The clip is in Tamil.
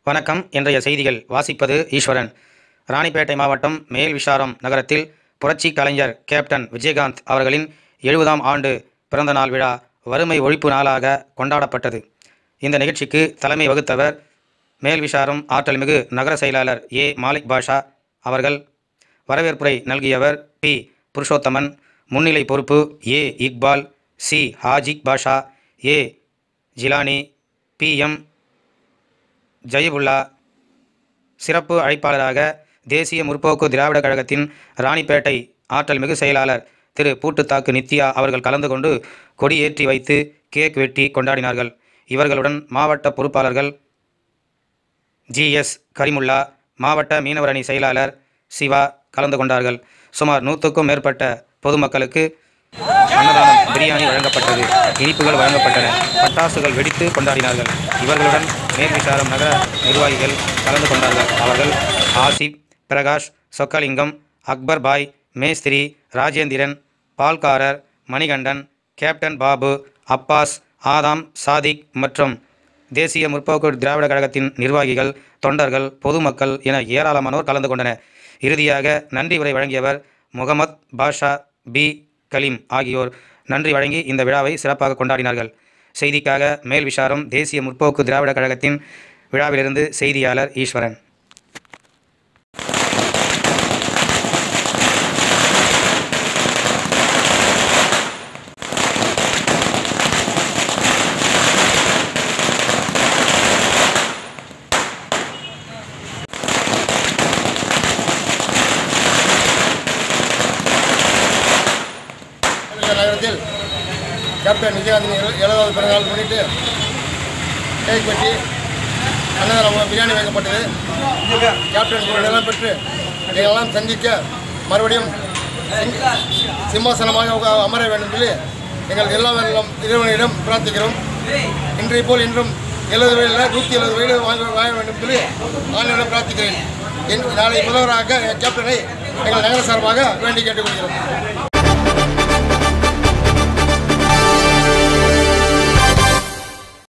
வணக்கம் இன்றைய செய்திகள் வாசிப்பது ஈஸ்வரன் ராணிப்பேட்டை மாவட்டம் மேல் விஷாரம் நகரத்தில் புரட்சி கலைஞர் கேப்டன் விஜயகாந்த் அவர்களின் எழுபதாம் ஆண்டு பிறந்தநாள் விழா வறுமை ஒழிப்பு நாளாக கொண்டாடப்பட்டது இந்த நிகழ்ச்சிக்கு தலைமை வகுத்தவர் மேல் விஷாரம் ஆற்றல்மிகு நகர செயலாளர் ஏ மாலிக் பாஷா அவர்கள் வரவேற்புரை நல்கியவர் பி புருஷோத்தமன் முன்னிலை பொறுப்பு A Iqbal C Hajik Basha A Jilani P M Jeyabulla சிறப்பு அழைப்பாளராக தேசிய முற்போக்கு திராவிட கழகத்தின் ராணிப்பேட்டை ஆற்றல் மிகு செயலாளர் திரு பூட்டுத்தாக்கு நித்யா அவர்கள் கலந்து கொண்டு கொடி ஏற்றி வைத்து கேக் வெட்டி கொண்டாடினார்கள் இவர்களுடன் மாவட்ட பொறுப்பாளர்கள் ஜிஎஸ் கரிமுல்லா மாவட்ட மீனவரணி செயலாளர் சிவா கலந்து கொண்டார்கள் சுமார் நூற்றுக்கும் மேற்பட்ட பொதுமக்களுக்கு அன்னதானம் பிரியாணி வழங்கப்பட்டது இனிப்புகள் வழங்கப்பட்டன பட்டாசுகள் வெடித்து கொண்டாடினார்கள் இவர்களுடன் மேல்விசாரம் நகர நிர்வாகிகள் கலந்து கொண்டார்கள் அவர்கள் ஆசிப் பிரகாஷ் சொக்கலிங்கம் அக்பர் பாய் மேஸ்திரி ராஜேந்திரன் பால்காரர் மணிகண்டன் கேப்டன் பாபு அப்பாஸ் ஆதாம் சாதிக் மற்றும் தேசிய முற்போக்கு திராவிட கழகத்தின் நிர்வாகிகள் தொண்டர்கள் பொதுமக்கள் என ஏராளமானோர் கலந்து கொண்டனர் இறுதியாக நன்றி உரை வழங்கியவர் முகமத் பாஷா பி கலீம் ஆகியோர் நன்றி வழங்கி இந்த விழாவை சிறப்பாக கொண்டாடினார்கள் செய்திக்காக மேல் விஷாரம் தேசிய முற்போக்கு திராவிட கழகத்தின் விழாவிலிருந்து செய்தியாளர் ஈஸ்வரன் தமிழக நகரத்தில் கேப்டன் விஜயகாந்தின் எழு- எழுபதாவது பிறந்தநாள் முன்னிட்டு கேக் வெட்டி அன்னதானம் பிரியாணி வைக்கப்பட்டது கேப்டன் நிலம் பெற்று எங்களெல்லாம் சந்திக்க மறுபடியும் சிங்- சிம்மாசனமாக உக- அமர வேண்டும் சொல்லி எங்கள் எல்லா வெள்ளம் இறைவனிடம் பிரார்த்திக்கிறோம் இன்றைய போல் இன்றும் எழுபது வயதில் நூற்றி எழுபது வயது வாங்க வாங்க வேண்டும் சொல்லி ஆண்டவரிடம் பிரார்த்திக்கிறேன் என் நாளை முதல்வராக கேப்டனை எங்கள் நகர சார்பாக வேண்டி கேட்டுக்கொள்கிறோம்